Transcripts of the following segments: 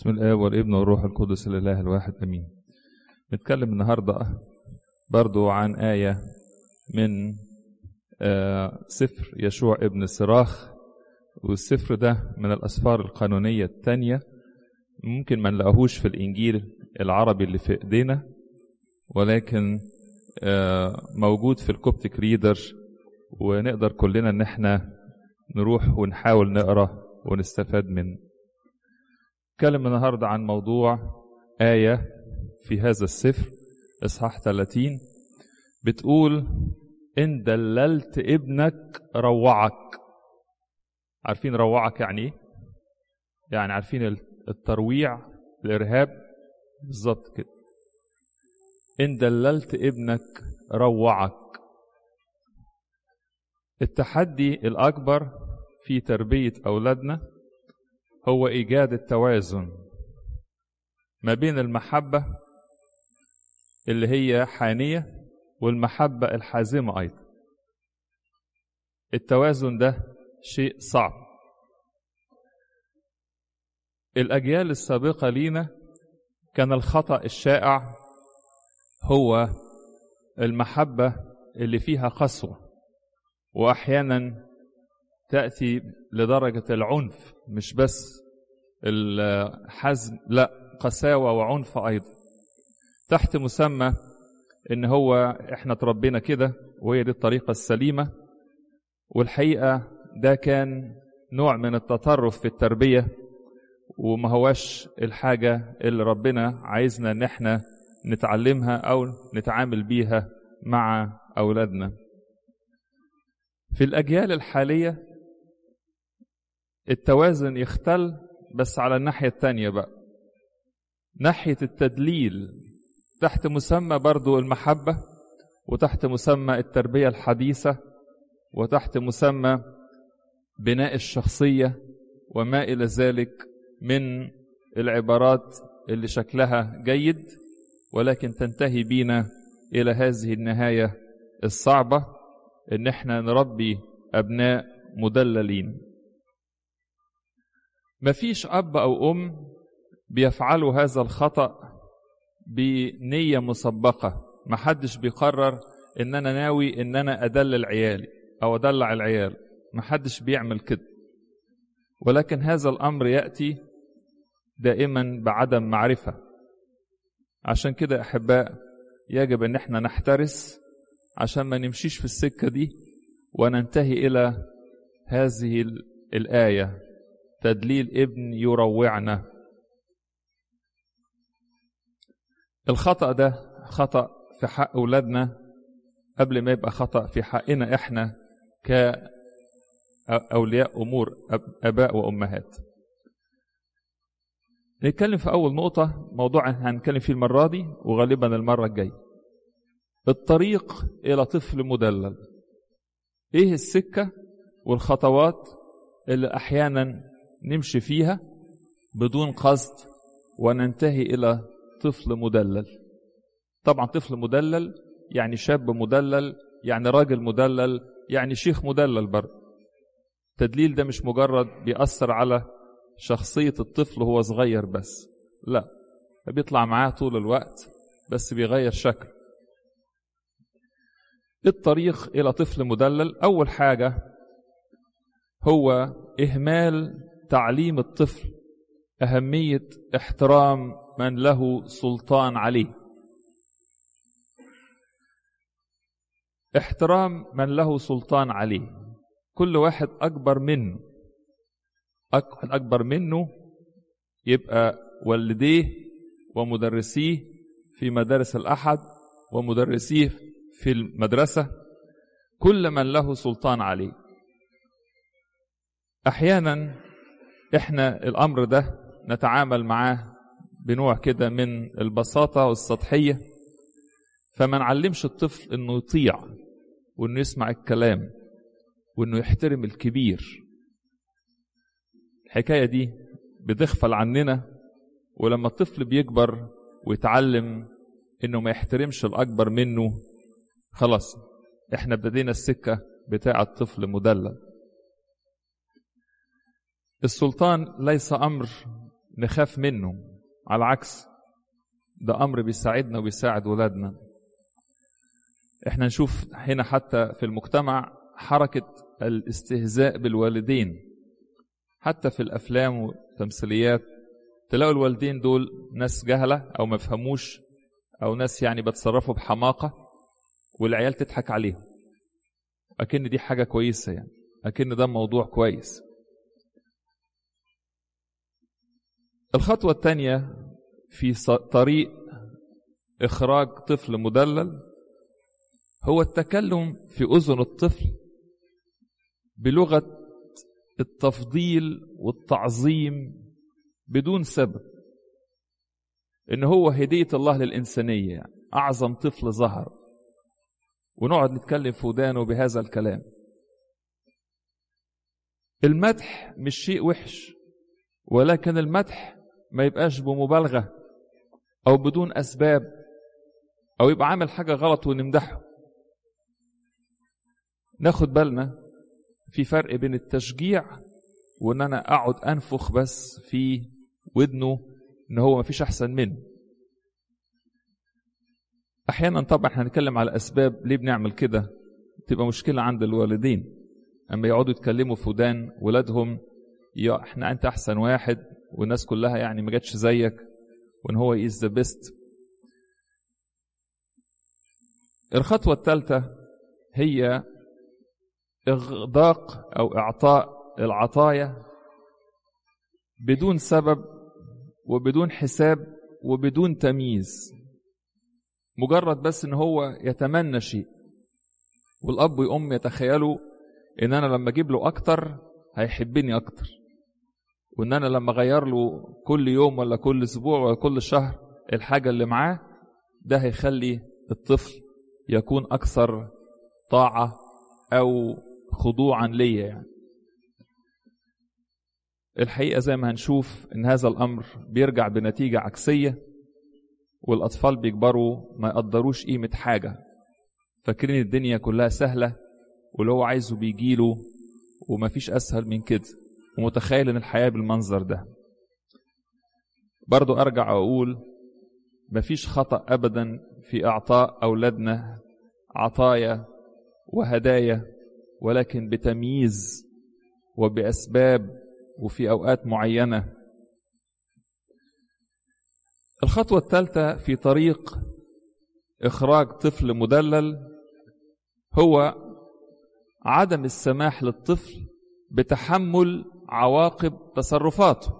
بسم الله والابن والروح القدس الاله الواحد امين نتكلم النهارده برضو عن آية من آه، سفر يشوع ابن صراخ والسفر ده من الأسفار القانونية التانية ممكن ما نلاقوهوش في الإنجيل العربي اللي في إيدينا ولكن آه، موجود في الكوبتيك ريدر ونقدر كلنا إن احنا نروح ونحاول نقرأ ونستفاد منه نتكلم النهارده عن موضوع آية في هذا السفر إصحاح 30 بتقول إن دللت ابنك روعك عارفين روعك يعني إيه؟ يعني عارفين الترويع الإرهاب بالظبط كده إن دللت ابنك روعك التحدي الأكبر في تربية أولادنا هو إيجاد التوازن ما بين المحبة اللي هي حانية والمحبة الحازمة أيضا التوازن ده شيء صعب الأجيال السابقة لينا كان الخطأ الشائع هو المحبة اللي فيها قسوة وأحيانا تأتي لدرجة العنف مش بس الحزم لا قساوة وعنف أيضا تحت مسمى إن هو إحنا تربينا كده وهي دي الطريقة السليمة والحقيقة ده كان نوع من التطرف في التربية وما هواش الحاجة اللي ربنا عايزنا إن إحنا نتعلمها أو نتعامل بيها مع أولادنا في الأجيال الحالية التوازن يختل بس على الناحية التانية بقى ناحية التدليل تحت مسمى برضو المحبة وتحت مسمى التربية الحديثة وتحت مسمى بناء الشخصية وما إلى ذلك من العبارات اللي شكلها جيد ولكن تنتهي بينا إلى هذه النهاية الصعبة إن احنا نربي أبناء مدللين مفيش أب أو أم بيفعلوا هذا الخطأ بنية مسبقة محدش بيقرر إن أنا ناوي إن أنا أدلل عيالي أو أدلع العيال محدش بيعمل كده ولكن هذا الأمر يأتي دائما بعدم معرفة عشان كده أحباء يجب إن احنا نحترس عشان ما نمشيش في السكة دي وننتهي إلى هذه الآية تدليل ابن يروعنا الخطأ ده خطأ في حق أولادنا قبل ما يبقى خطأ في حقنا إحنا كأولياء أمور أباء وأمهات نتكلم في أول نقطة موضوع هنتكلم فيه المرة دي وغالبا المرة الجاية الطريق إلى طفل مدلل إيه السكة والخطوات اللي أحيانا نمشي فيها بدون قصد وننتهي إلى طفل مدلل طبعا طفل مدلل يعني شاب مدلل يعني راجل مدلل يعني شيخ مدلل برضه التدليل ده مش مجرد بيأثر على شخصية الطفل وهو صغير بس لا بيطلع معاه طول الوقت بس بيغير شكل الطريق إلى طفل مدلل أول حاجة هو إهمال تعليم الطفل أهمية احترام من له سلطان عليه احترام من له سلطان عليه كل واحد أكبر منه أكبر منه يبقى والديه ومدرسيه في مدارس الأحد ومدرسيه في المدرسة كل من له سلطان عليه أحيانا إحنا الأمر ده نتعامل معاه بنوع كده من البساطة والسطحية فما نعلمش الطفل إنه يطيع وإنه يسمع الكلام وإنه يحترم الكبير الحكاية دي بتغفل عننا ولما الطفل بيكبر ويتعلم إنه ما يحترمش الأكبر منه خلاص إحنا ابتدينا السكة بتاع الطفل مدلل السلطان ليس امر نخاف منه على العكس ده أمر بيساعدنا وبيساعد ولادنا احنا نشوف هنا حتى في المجتمع حركة الاستهزاء بالوالدين حتى في الأفلام والتمثيليات تلاقوا الوالدين دول ناس جهلة أو ما فهموش أو ناس يعني بتصرفوا بحماقة والعيال تضحك عليهم أكن دي حاجة كويسة يعني أكن ده موضوع كويس الخطوة الثانية في طريق إخراج طفل مدلل هو التكلم في أذن الطفل بلغة التفضيل والتعظيم بدون سبب إن هو هدية الله للإنسانية يعني أعظم طفل ظهر ونقعد نتكلم في ودانه بهذا الكلام المدح مش شيء وحش ولكن المدح ما يبقاش بمبالغة أو بدون أسباب أو يبقى عامل حاجة غلط ونمدحه ناخد بالنا في فرق بين التشجيع وإن أنا أقعد أنفخ بس في ودنه إن هو مفيش أحسن منه أحيانا طبعا هنتكلم على أسباب ليه بنعمل كده تبقى مشكلة عند الوالدين أما يقعدوا يتكلموا في ودان ولادهم يا احنا انت احسن واحد والناس كلها يعني ما جاتش زيك وان هو is the best الخطوة الثالثة هي إغداق أو إعطاء العطايا بدون سبب وبدون حساب وبدون تمييز مجرد بس إن هو يتمنى شيء والأب والأم يتخيلوا إن أنا لما أجيب له أكتر هيحبني أكتر وإن أنا لما أغير له كل يوم ولا كل أسبوع ولا كل شهر الحاجة اللي معاه ده هيخلي الطفل يكون أكثر طاعة أو خضوعا ليا يعني الحقيقة زي ما هنشوف إن هذا الأمر بيرجع بنتيجة عكسية والأطفال بيكبروا ما يقدروش قيمة حاجة فاكرين الدنيا كلها سهلة واللي هو عايزه بيجيله ومفيش أسهل من كده ومتخيل إن الحياة بالمنظر ده برضو أرجع أقول مفيش خطأ أبدا في إعطاء أولادنا عطايا وهدايا ولكن بتمييز وبأسباب وفي أوقات معينة الخطوة الثالثة في طريق إخراج طفل مدلل هو عدم السماح للطفل بتحمل عواقب تصرفاته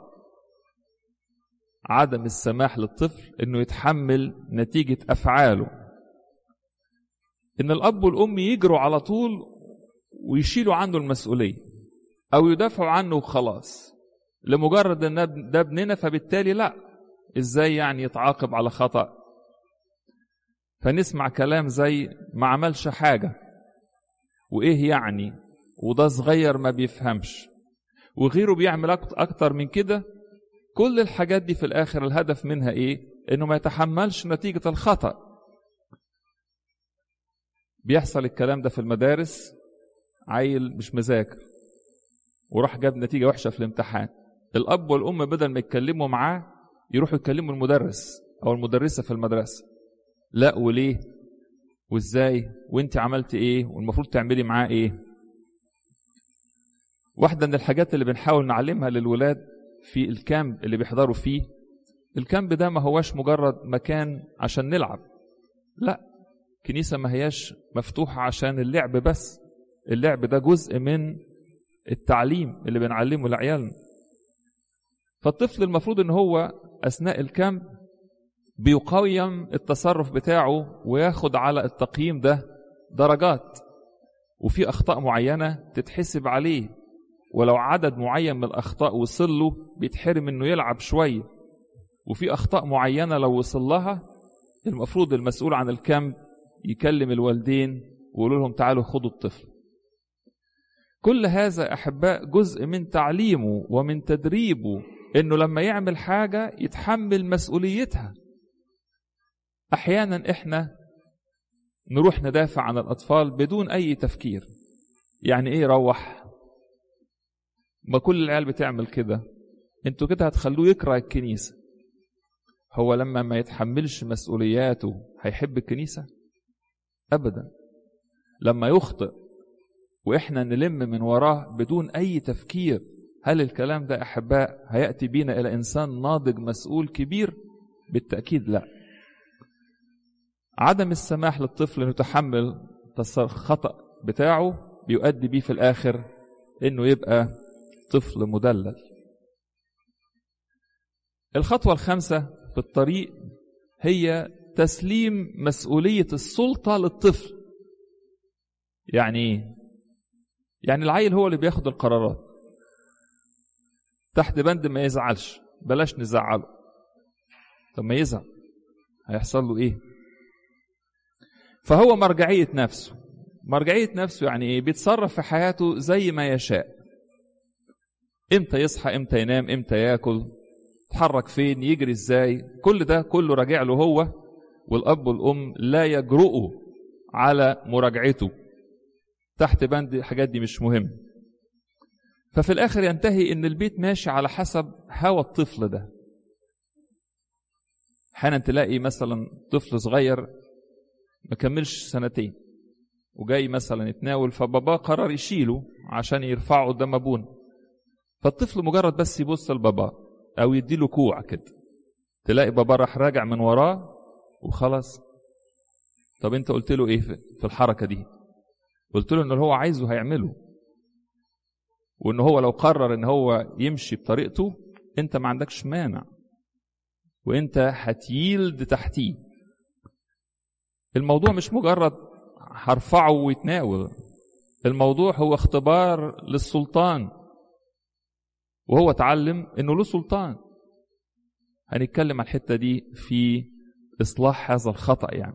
عدم السماح للطفل انه يتحمل نتيجة افعاله ان الاب والام يجروا على طول ويشيلوا عنه المسؤولية او يدافعوا عنه وخلاص لمجرد ان ده ابننا فبالتالي لا ازاي يعني يتعاقب على خطأ فنسمع كلام زي ما عملش حاجة وايه يعني وده صغير ما بيفهمش وغيره بيعمل اكتر من كده كل الحاجات دي في الاخر الهدف منها ايه انه ما يتحملش نتيجة الخطأ بيحصل الكلام ده في المدارس عيل مش مذاكر وراح جاب نتيجة وحشة في الامتحان الأب والأم بدل ما يتكلموا معاه يروحوا يكلموا المدرس أو المدرسة في المدرسة لا وليه وازاي وانت عملت ايه والمفروض تعملي معاه ايه واحدة من الحاجات اللي بنحاول نعلمها للولاد في الكامب اللي بيحضروا فيه الكامب ده ما هواش مجرد مكان عشان نلعب لا كنيسة ما هياش مفتوحة عشان اللعب بس اللعب ده جزء من التعليم اللي بنعلمه لعيالنا فالطفل المفروض ان هو اثناء الكامب بيقيم التصرف بتاعه وياخد على التقييم ده درجات وفي اخطاء معينه تتحسب عليه ولو عدد معين من الاخطاء وصل له بيتحرم انه يلعب شويه وفي اخطاء معينه لو وصل لها المفروض المسؤول عن الكامب يكلم الوالدين ويقول لهم تعالوا خدوا الطفل كل هذا احباء جزء من تعليمه ومن تدريبه انه لما يعمل حاجه يتحمل مسؤوليتها احيانا احنا نروح ندافع عن الاطفال بدون اي تفكير يعني ايه روح ما كل العيال بتعمل كده انتوا كده هتخلوه يكره الكنيسة هو لما ما يتحملش مسؤولياته هيحب الكنيسة أبدا لما يخطئ وإحنا نلم من وراه بدون أي تفكير هل الكلام ده أحباء هيأتي بينا إلى إنسان ناضج مسؤول كبير بالتأكيد لا عدم السماح للطفل أن يتحمل الخطأ بتاعه بيؤدي بيه في الآخر إنه يبقى طفل مدلل الخطوة الخامسة في الطريق هي تسليم مسؤولية السلطة للطفل يعني ايه؟ يعني العيل هو اللي بياخد القرارات تحت بند ما يزعلش بلاش نزعله طب ما يزعل هيحصل له ايه فهو مرجعية نفسه مرجعية نفسه يعني ايه بيتصرف في حياته زي ما يشاء امتى يصحى امتى ينام امتى ياكل يتحرك فين يجري ازاي كل ده كله راجع له هو والاب والام لا يجرؤوا على مراجعته تحت بند الحاجات دي مش مهم ففي الاخر ينتهي ان البيت ماشي على حسب هوى الطفل ده احيانا تلاقي مثلا طفل صغير ما كملش سنتين وجاي مثلا يتناول فباباه قرر يشيله عشان يرفعه قدام ابونا فالطفل مجرد بس يبص لباباه او يديله كوع كده تلاقي بابا راح راجع من وراه وخلاص طب انت قلت له ايه في الحركه دي قلت له ان اللي هو عايزه هيعمله وان هو لو قرر ان هو يمشي بطريقته انت ما عندكش مانع وانت هتيلد تحتيه الموضوع مش مجرد هرفعه ويتناول الموضوع هو اختبار للسلطان وهو اتعلم انه له سلطان هنتكلم عن الحته دي في اصلاح هذا الخطا يعني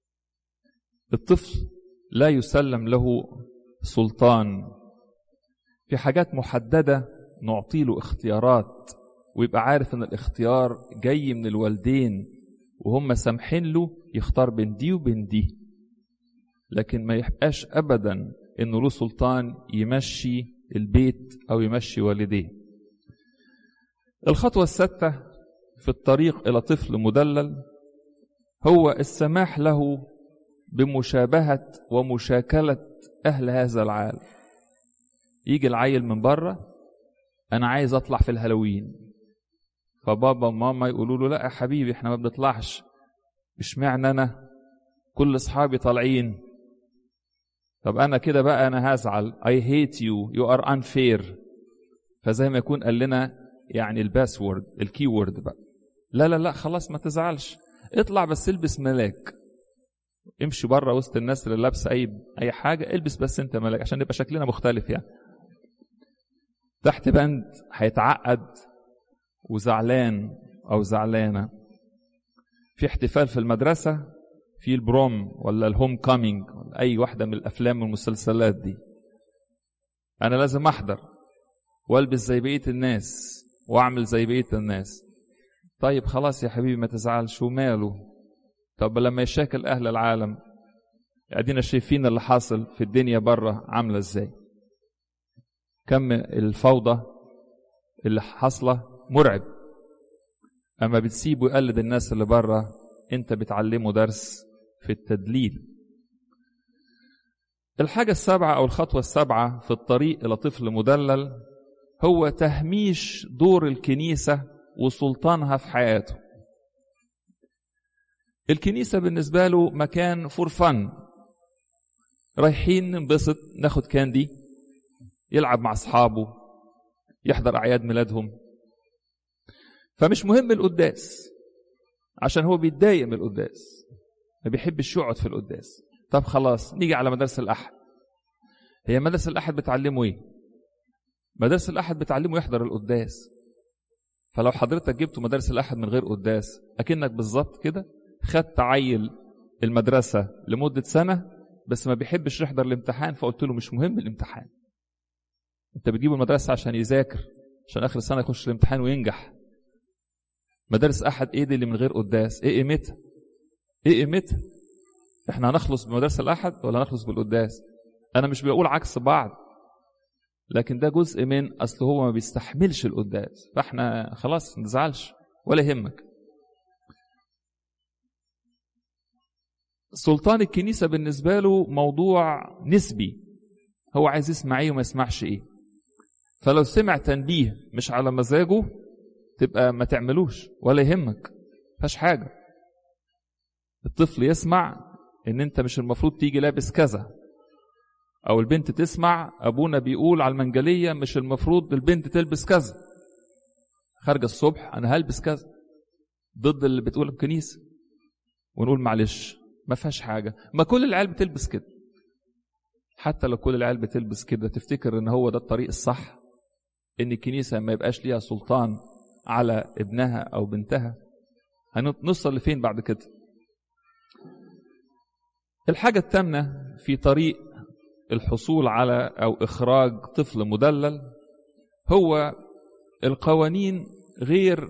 الطفل لا يسلم له سلطان في حاجات محدده نعطي له اختيارات ويبقى عارف ان الاختيار جاي من الوالدين وهم سامحين له يختار بين دي وبين دي لكن ما يبقاش ابدا انه له سلطان يمشي البيت او يمشي والديه الخطوه السادسه في الطريق الى طفل مدلل هو السماح له بمشابهه ومشاكله اهل هذا العالم يجي العيل من بره انا عايز اطلع في الهالوين فبابا وماما يقولوا له لا يا حبيبي احنا ما بنطلعش اشمعنى انا كل اصحابي طالعين طب انا كده بقى انا هزعل I hate you you are unfair فزي ما يكون قال لنا يعني الباسورد الكي وورد بقى لا لا لا خلاص ما تزعلش اطلع بس البس ملاك امشي بره وسط الناس اللي لابسه اي اي حاجه البس بس انت ملاك عشان يبقى شكلنا مختلف يعني تحت بند هيتعقد وزعلان او زعلانه في احتفال في المدرسه في البروم ولا الهوم كامينج ولا اي واحده من الافلام والمسلسلات دي انا لازم احضر والبس زي بقيه الناس واعمل زي بقيه الناس طيب خلاص يا حبيبي ما تزعلش وماله طب لما يشاكل اهل العالم ادينا شايفين اللي حاصل في الدنيا بره عامله ازاي كم الفوضى اللي حاصله مرعب اما بتسيبه يقلد الناس اللي بره انت بتعلمه درس في التدليل الحاجة السابعة أو الخطوة السابعة في الطريق إلى طفل مدلل هو تهميش دور الكنيسة وسلطانها في حياته الكنيسة بالنسبة له مكان فور فن رايحين ننبسط ناخد كاندي يلعب مع أصحابه يحضر أعياد ميلادهم فمش مهم القداس عشان هو بيتضايق من القداس ما بيحبش يقعد في القداس طب خلاص نيجي على مدارس الأحد هي مدارس الأحد بتعلمه إيه؟ مدارس الأحد بتعلمه يحضر القداس فلو حضرتك جبته مدارس الأحد من غير قداس أكنك بالظبط كده خدت عيل المدرسة لمدة سنة بس ما بيحبش يحضر الامتحان فقلت له مش مهم الامتحان انت بتجيبه المدرسة عشان يذاكر عشان آخر السنة يخش الامتحان وينجح مدارس أحد إيه دي اللي من غير قداس إيه قيمتها إيه قيمتها احنا هنخلص بمدارس الأحد ولا هنخلص بالقداس أنا مش بقول عكس بعض لكن ده جزء من اصل هو ما بيستحملش القداس فاحنا خلاص ما تزعلش ولا يهمك سلطان الكنيسه بالنسبه له موضوع نسبي هو عايز يسمع ايه وما يسمعش ايه فلو سمع تنبيه مش على مزاجه تبقى ما تعملوش ولا يهمك فيهاش حاجه الطفل يسمع ان انت مش المفروض تيجي لابس كذا او البنت تسمع ابونا بيقول على المنجليه مش المفروض البنت تلبس كذا خارجه الصبح انا هلبس كذا ضد اللي بتقول الكنيسه ونقول معلش ما فيهاش حاجه ما كل العيال بتلبس كده حتى لو كل العيال بتلبس كده تفتكر ان هو ده الطريق الصح ان الكنيسه ما يبقاش ليها سلطان على ابنها او بنتها هنوصل لفين بعد كده الحاجة الثامنة في طريق الحصول على أو إخراج طفل مدلل هو القوانين غير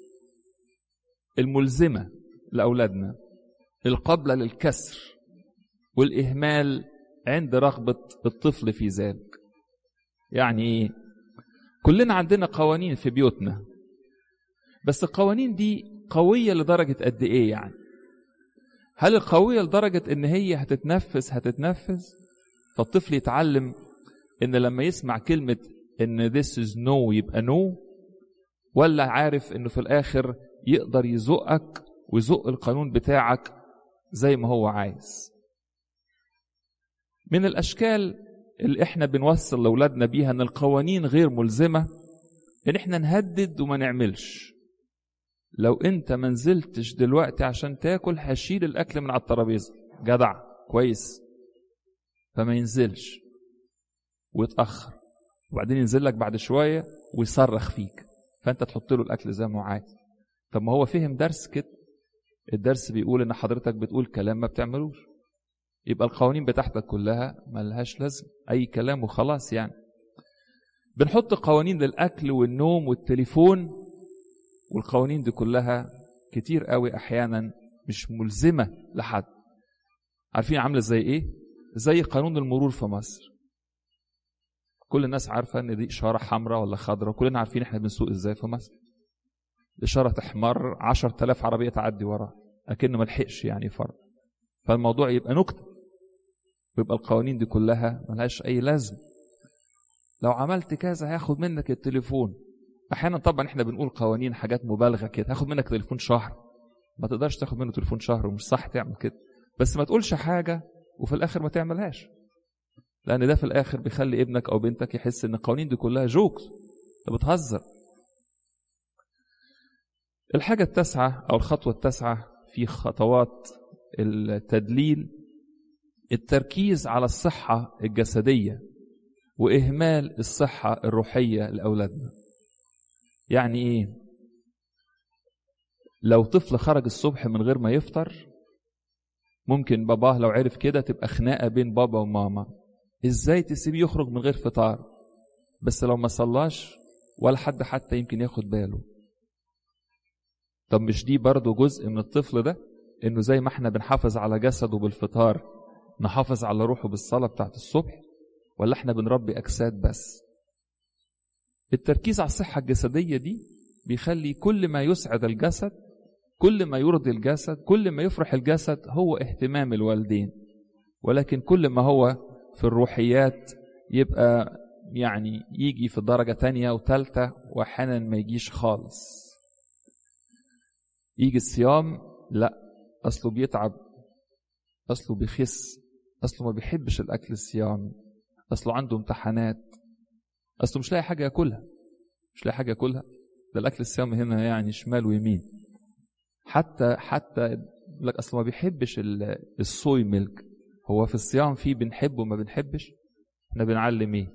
الملزمة لأولادنا القابلة للكسر والإهمال عند رغبة الطفل في ذلك يعني إيه؟ كلنا عندنا قوانين في بيوتنا بس القوانين دي قوية لدرجة قد إيه يعني هل القوية لدرجة إن هي هتتنفذ هتتنفذ فالطفل يتعلم إن لما يسمع كلمة إن this is no يبقى no ولا عارف إنه في الآخر يقدر يزقك ويزق القانون بتاعك زي ما هو عايز من الأشكال اللي إحنا بنوصل لأولادنا بيها إن القوانين غير ملزمة إن إحنا نهدد وما نعملش لو انت ما نزلتش دلوقتي عشان تاكل هشيل الاكل من على الترابيزه جدع كويس فما ينزلش ويتاخر وبعدين ينزل لك بعد شويه ويصرخ فيك فانت تحط له الاكل زي ما هو عايز طب ما هو فهم درس كده الدرس بيقول ان حضرتك بتقول كلام ما بتعملوش يبقى القوانين بتاعتك كلها ملهاش لازم اي كلام وخلاص يعني بنحط قوانين للاكل والنوم والتليفون والقوانين دي كلها كتير قوي احيانا مش ملزمه لحد عارفين عامله زي ايه زي قانون المرور في مصر كل الناس عارفه ان دي اشاره حمراء ولا خضراء كلنا عارفين احنا بنسوق ازاي في مصر الاشاره تحمر 10000 عربيه تعدي وراه اكنه ما لحقش يعني فرق فالموضوع يبقى نكته ويبقى القوانين دي كلها ملهاش اي لازمه لو عملت كذا هياخد منك التليفون احيانا طبعا احنا بنقول قوانين حاجات مبالغه كده هاخد منك تليفون شهر ما تقدرش تاخد منه تليفون شهر ومش صح تعمل كده بس ما تقولش حاجه وفي الاخر ما تعملهاش لان ده في الاخر بيخلي ابنك او بنتك يحس ان القوانين دي كلها جوكس انت بتهزر الحاجه التاسعه او الخطوه التاسعه في خطوات التدليل التركيز على الصحه الجسديه واهمال الصحه الروحيه لاولادنا يعني ايه لو طفل خرج الصبح من غير ما يفطر ممكن باباه لو عرف كده تبقى خناقه بين بابا وماما ازاي تسيبيه يخرج من غير فطار بس لو ما صلاش ولا حد حتى يمكن ياخد باله طب مش دي برضه جزء من الطفل ده انه زي ما احنا بنحافظ على جسده بالفطار نحافظ على روحه بالصلاه بتاعت الصبح ولا احنا بنربي اجساد بس التركيز على الصحة الجسدية دي بيخلي كل ما يسعد الجسد كل ما يرضي الجسد كل ما يفرح الجسد هو اهتمام الوالدين ولكن كل ما هو في الروحيات يبقى يعني يجي في درجة تانية وتالتة وأحيانا ما يجيش خالص يجي الصيام لا أصله بيتعب أصله بيخس أصله ما بيحبش الأكل الصيامي أصله عنده امتحانات اصله مش لاقي حاجه ياكلها مش لاقي حاجه ياكلها ده الاكل الصيامي هنا يعني شمال ويمين حتى حتى يقول لك اصله ما بيحبش الصوي ميلك هو في الصيام فيه بنحبه وما بنحبش احنا بنعلم ايه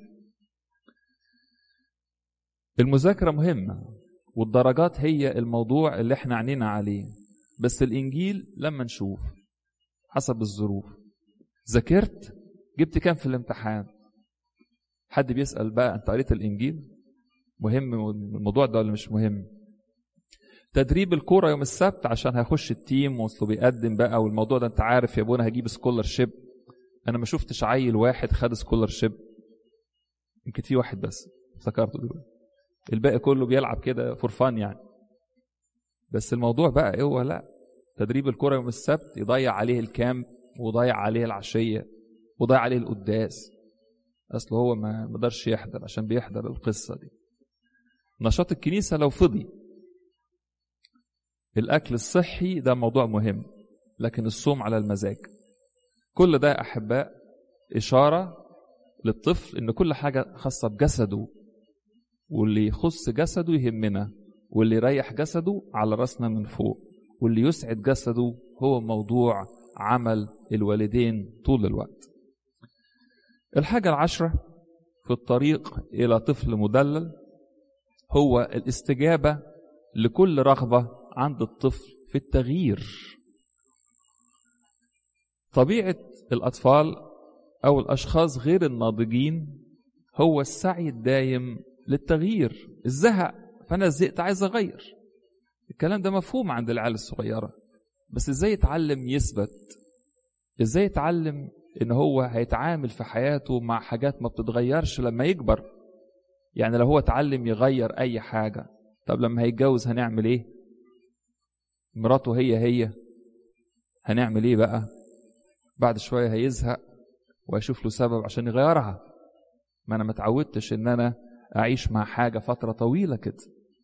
المذاكره مهمه والدرجات هي الموضوع اللي احنا عنينا عليه بس الانجيل لما نشوف حسب الظروف ذاكرت جبت كام في الامتحان حد بيسأل بقى أنت قريت الإنجيل مهم الموضوع ده ولا مش مهم تدريب الكورة يوم السبت عشان هيخش التيم واصله بيقدم بقى والموضوع ده أنت عارف يا ابونا هجيب سكولر شيب أنا ما شفتش عيل واحد خد سكولر شيب يمكن في واحد بس افتكرته دلوقتي الباقي كله بيلعب كده فور يعني بس الموضوع بقى هو لا تدريب الكرة يوم السبت يضيع عليه الكامب ويضيع عليه العشية ويضيع عليه القداس اصل هو ما مقدرش يحضر عشان بيحضر القصة دي نشاط الكنيسة لو فضي الأكل الصحي ده موضوع مهم لكن الصوم على المزاج كل ده يا أحباء إشارة للطفل إن كل حاجة خاصة بجسده واللي يخص جسده يهمنا واللي يريح جسده على راسنا من فوق واللي يسعد جسده هو موضوع عمل الوالدين طول الوقت الحاجة العشرة في الطريق إلى طفل مدلل هو الاستجابة لكل رغبة عند الطفل في التغيير طبيعة الأطفال أو الأشخاص غير الناضجين هو السعي الدايم للتغيير الزهق فأنا زهقت عايز أغير الكلام ده مفهوم عند العيال الصغيرة بس إزاي يتعلم يثبت إزاي يتعلم إن هو هيتعامل في حياته مع حاجات ما بتتغيرش لما يكبر يعني لو هو اتعلم يغير أي حاجة طب لما هيتجوز هنعمل إيه مراته هي هي هنعمل إيه بقى بعد شوية هيزهق ويشوف له سبب عشان يغيرها ما أنا ما اتعودتش إن أنا أعيش مع حاجة فترة طويلة كده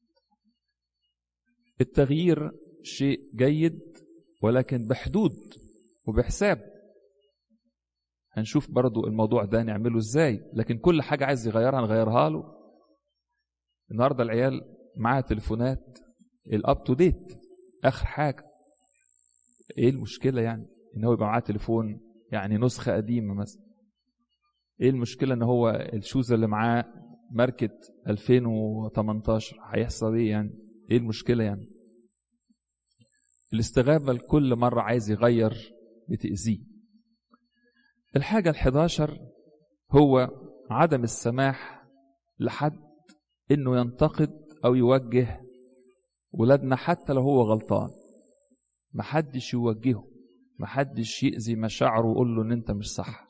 التغيير شيء جيد ولكن بحدود وبحساب هنشوف برضو الموضوع ده نعمله ازاي لكن كل حاجة عايز يغيرها نغيرها له النهاردة العيال معاها تليفونات الاب تو ديت اخر حاجة ايه المشكلة يعني ان هو يبقى معاه تليفون يعني نسخة قديمة مثلا ايه المشكلة ان هو الشوز اللي معاه ماركة 2018 هيحصل ايه يعني ايه المشكلة يعني الاستغابة لكل مرة عايز يغير بتأذيه الحاجة الحداشر هو عدم السماح لحد انه ينتقد او يوجه ولادنا حتى لو هو غلطان محدش يوجهه محدش يأذي مشاعره ويقول له ان انت مش صح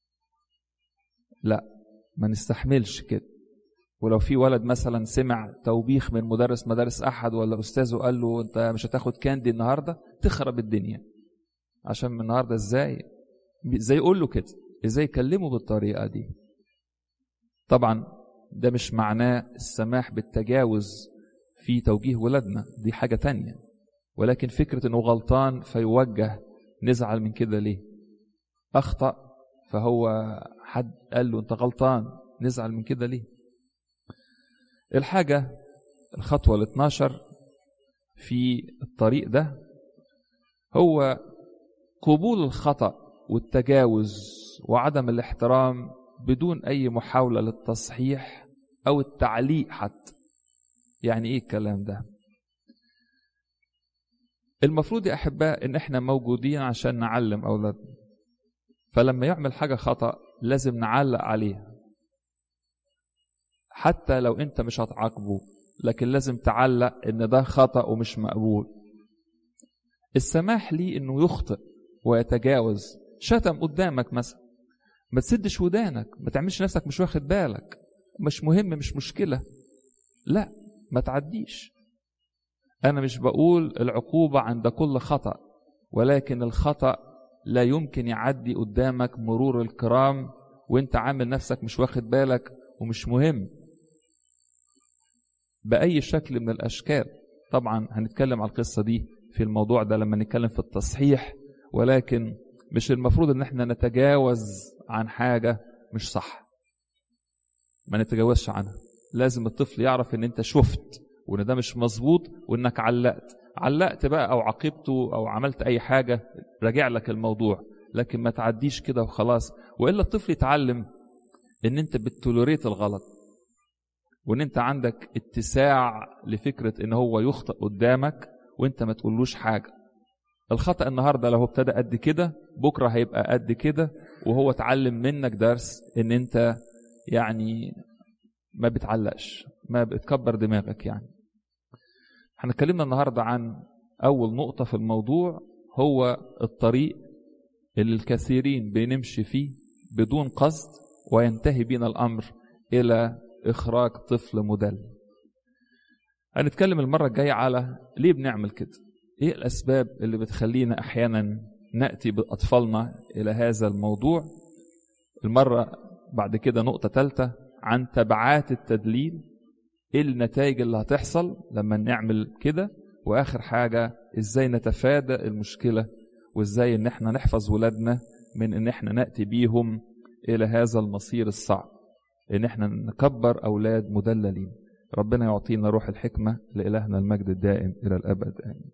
لا ما نستحملش كده ولو في ولد مثلا سمع توبيخ من مدرس مدارس احد ولا استاذه قال له انت مش هتاخد كاندي النهارده تخرب الدنيا عشان من النهارده ازاي ازاي يقول له كده ازاي يكلمه بالطريقه دي طبعا ده مش معناه السماح بالتجاوز في توجيه ولادنا دي حاجه تانية ولكن فكره انه غلطان فيوجه نزعل من كده ليه اخطا فهو حد قال له انت غلطان نزعل من كده ليه الحاجة الخطوة ال 12 في الطريق ده هو قبول الخطأ والتجاوز وعدم الاحترام بدون أي محاولة للتصحيح أو التعليق حتى يعني إيه الكلام ده المفروض يا أحباء إن إحنا موجودين عشان نعلم أولادنا فلما يعمل حاجة خطأ لازم نعلق عليها حتى لو انت مش هتعاقبه لكن لازم تعلق ان ده خطأ ومش مقبول السماح ليه انه يخطئ ويتجاوز شتم قدامك مثلا ما تسدش ودانك ما تعملش نفسك مش واخد بالك مش مهم مش مشكلة لا ما تعديش انا مش بقول العقوبة عند كل خطأ ولكن الخطأ لا يمكن يعدي قدامك مرور الكرام وانت عامل نفسك مش واخد بالك ومش مهم بأي شكل من الأشكال طبعا هنتكلم على القصة دي في الموضوع ده لما نتكلم في التصحيح ولكن مش المفروض ان احنا نتجاوز عن حاجة مش صح ما نتجاوزش عنها لازم الطفل يعرف ان انت شفت وان ده مش مظبوط وانك علقت علقت بقى او عاقبته او عملت اي حاجة راجع لك الموضوع لكن ما تعديش كده وخلاص والا الطفل يتعلم ان انت بتولوريت الغلط وان انت عندك اتساع لفكرة ان هو يخطئ قدامك وانت ما تقولوش حاجة الخطأ النهاردة لو ابتدى قد كده بكرة هيبقى قد كده وهو اتعلم منك درس ان انت يعني ما بتعلقش ما بتكبر دماغك يعني احنا اتكلمنا النهاردة عن اول نقطة في الموضوع هو الطريق اللي الكثيرين بنمشي فيه بدون قصد وينتهي بنا الامر إلى إخراج طفل مدل هنتكلم المرة الجاية على ليه بنعمل كده إيه الأسباب اللي بتخلينا أحيانا نأتي بأطفالنا إلى هذا الموضوع المرة بعد كده نقطة ثالثة عن تبعات التدليل إيه النتائج اللي هتحصل لما نعمل كده وآخر حاجة إزاي نتفادى المشكلة وإزاي إن إحنا نحفظ ولادنا من إن إحنا نأتي بيهم إلى هذا المصير الصعب إن إحنا نكبر أولاد مدللين ربنا يعطينا روح الحكمة لإلهنا المجد الدائم إلى الأبد آمين